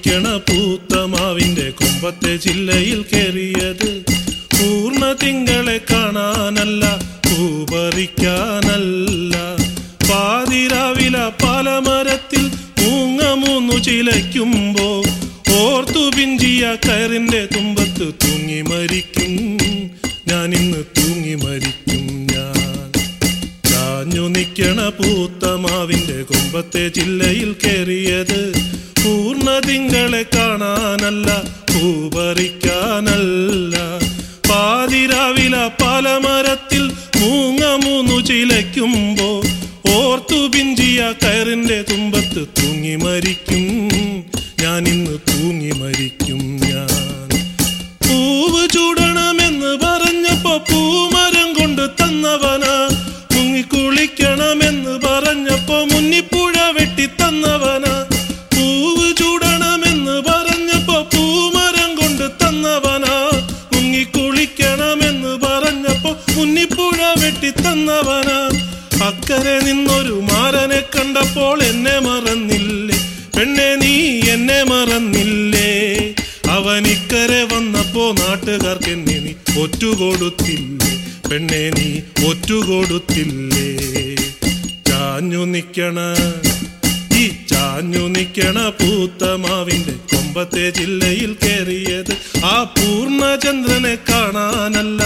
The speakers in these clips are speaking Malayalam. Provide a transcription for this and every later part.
നിക്കണ പൂത്തമാവിന്റെ കുമ്പത്തെ ജില്ലയിൽ കയറിയത് പൂർണ്ണ തിങ്കളെ കാണാനല്ല പൂപറിക്കാനല്ല പാതിരാവില പലമരത്തിൽ മൂങ്ങ മൂന്നു ചിലയ്ക്കുമ്പോ ഓർത്തു പിഞ്ചിയ കയറിന്റെ തുമ്പത്ത് തൂങ്ങി മരിക്കും ഞാൻ ഇന്ന് തൂങ്ങി മരിക്കും ഞാൻ ചാഞ്ഞു നിക്കണ പൂത്തമാവിന്റെ കുമ്പത്തെ ജില്ലയിൽ കയറിയത് പൂർണ്ണ തിങ്കളെ കാണാനല്ല പൂപറിക്കാനല്ല പാതിരാവില പലമരത്തിൽ മൂങ്ങ മൂന്നു ചിലയ്ക്കുമ്പോ ഓർത്തു പിഞ്ചിയ കയറിന്റെ തുമ്പത്ത് തൂങ്ങി മരിക്കും ഞാൻ ഇന്ന് തൂങ്ങി മരിക്കും ഞാൻ പൂവ് ചൂടണമെന്ന് പറഞ്ഞപ്പോ പൂമരം കൊണ്ട് തന്നവനാ മുങ്ങിക്കുളിക്കണമെന്ന് പറഞ്ഞപ്പോ മുന്നിപ്പുഴ വെട്ടി തന്നവനാ പൂവ് ചൂടണമെന്ന് പറഞ്ഞപ്പോ പൂമരം കൊണ്ട് തന്നവനാ മുങ്ങിക്കുളിക്കണമെന്ന് പറഞ്ഞപ്പോ മുന്നിപ്പുഴ വെട്ടി തന്നവനാ അക്കരെ നിന്നൊരു മാരനെ കണ്ടപ്പോൾ എന്നെ മറന്നില്ലേ പെണ്ണെ നീ എന്നെ മറന്നില്ലേ അവൻ ഇക്കരെ വന്നപ്പോ നാട്ടുകാർക്ക് എന്നെ നീ ഒറ്റുകൊടുത്തില്ലേ പെണ്ണെ നീ ഒറ്റുകൊടുത്തില്ലേ ചാഞ്ഞു നിക്കണ ഈ ചാഞ്ഞു നിക്കണ പൂത്തമാവിന്റെ കൊമ്പത്തെ ജില്ലയിൽ കയറിയത് ആ പൂർണ്ണചന്ദ്രനെ കാണാനല്ല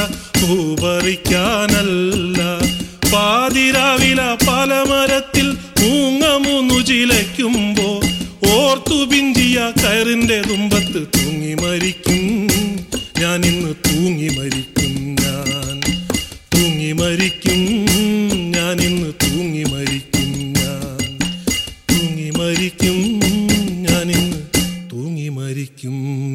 പൂപറിക്കാനല്ല പാതിരാവില പലമരത്തിൽ മൂങ്ങ മൂന്നു ചിലയ്ക്കുമ്പോ ഓർത്തു പിഞ്ചിയ കയറിന്റെ തുമ്പത്ത് തൂങ്ങി മരിക്കും ഞാൻ ഇന്ന് തൂങ്ങി മരിക്കും ഞാൻ തൂങ്ങി മരിക്കും ഞാൻ ഇന്ന് തൂങ്ങി മരിക്കും ഞാൻ തൂങ്ങി മരിക്കും ഞാൻ ഇന്ന് തൂങ്ങി മരിക്കും